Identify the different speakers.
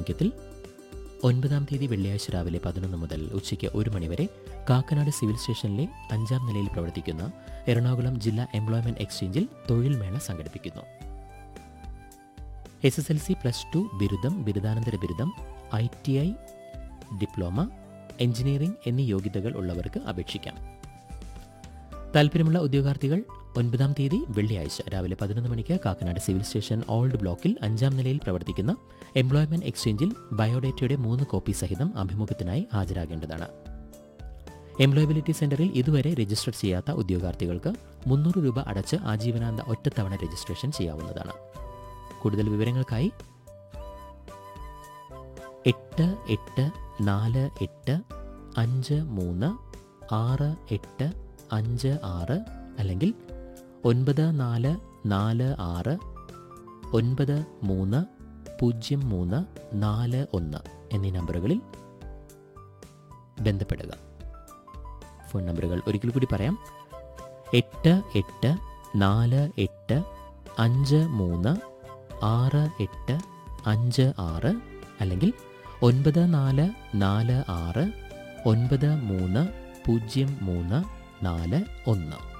Speaker 1: ചുരുക്കത്തിൽ ഒൻപതാം തീയതി വെള്ളിയാഴ്ച രാവിലെ പതിനൊന്ന് മുതൽ ഉച്ചയ്ക്ക് ഒരു മണിവരെ കാക്കനാട് സിവിൽ സ്റ്റേഷനിലെ അഞ്ചാം നിലയിൽ പ്രവർത്തിക്കുന്ന എറണാകുളം ജില്ലാ എംപ്ലോയ്മെന്റ് എക്സ്ചേഞ്ചിൽ തൊഴിൽ മേള സംഘടിപ്പിക്കുന്നു S S L C plus two ബിരുദം ബിരുദാനന്തര ബിരുദം I T I diploma engineering എന്നീ യോഗ്യതകൾ ഉള്ളവർക്ക് അപേക്ഷിക്കാം താല്പര്യമുള്ള ഉദ്യോഗാർത്ഥികൾ ഒൻപതാം തീയതി വെള്ളിയാഴ്ച രാവിലെ പതിനൊന്ന് മണിക്ക് കാക്കനാട് സിവിൽ സ്റ്റേഷൻ ഓൾഡ് ബ്ലോക്കിൽ അഞ്ചാം നിലയിൽ പ്രവർത്തിക്കുന്ന എംപ്ലോയ്മെന്റ് എക്സ്ചേഞ്ചിൽ ബയോഡേറ്റയുടെ മൂന്ന് കോപ്പി സഹിതം അഭിമുഖത്തിനായി ഹാജരാകേണ്ടതാണ് എംപ്ലോയബിലിറ്റി സെന്ററിൽ ഇതുവരെ രജിസ്റ്റർ ചെയ്യാത്ത ഉദ്യോഗാർത്ഥികൾക്ക് മുന്നൂറ് രൂപ അടച്ച് ആജീവനാന്ത ഒറ്റത്തവണ രജിസ്ട്രേഷൻ ചെയ്യാവുന്നതാണ് കൂടുതൽ വിവരങ്ങൾക്കായി എട്ട് എട്ട് നാല് എട്ട് അഞ്ച് മൂന്ന് ആറ് എട്ട് അഞ്ച് ആറ് അല്ലെങ്കിൽ ഒൻപത് നാല് നാല് ആറ് ഒൻപത് മൂന്ന് പൂജ്യം മൂന്ന് നാല് ഒന്ന് എന്നീ നമ്പറുകളിൽ ബന്ധപ്പെടുക ഫോൺ നമ്പറുകൾ ഒരിക്കൽ കൂടി പറയാം എട്ട് എട്ട് നാല് എട്ട് അഞ്ച് മൂന്ന് ആറ് എട്ട് അഞ്ച് ആറ് അല്ലെങ്കിൽ ഒൻപത് നാല് നാല് ആറ് ഒൻപത് മൂന്ന് പൂജ്യം മൂന്ന് നാല് ഒന്ന്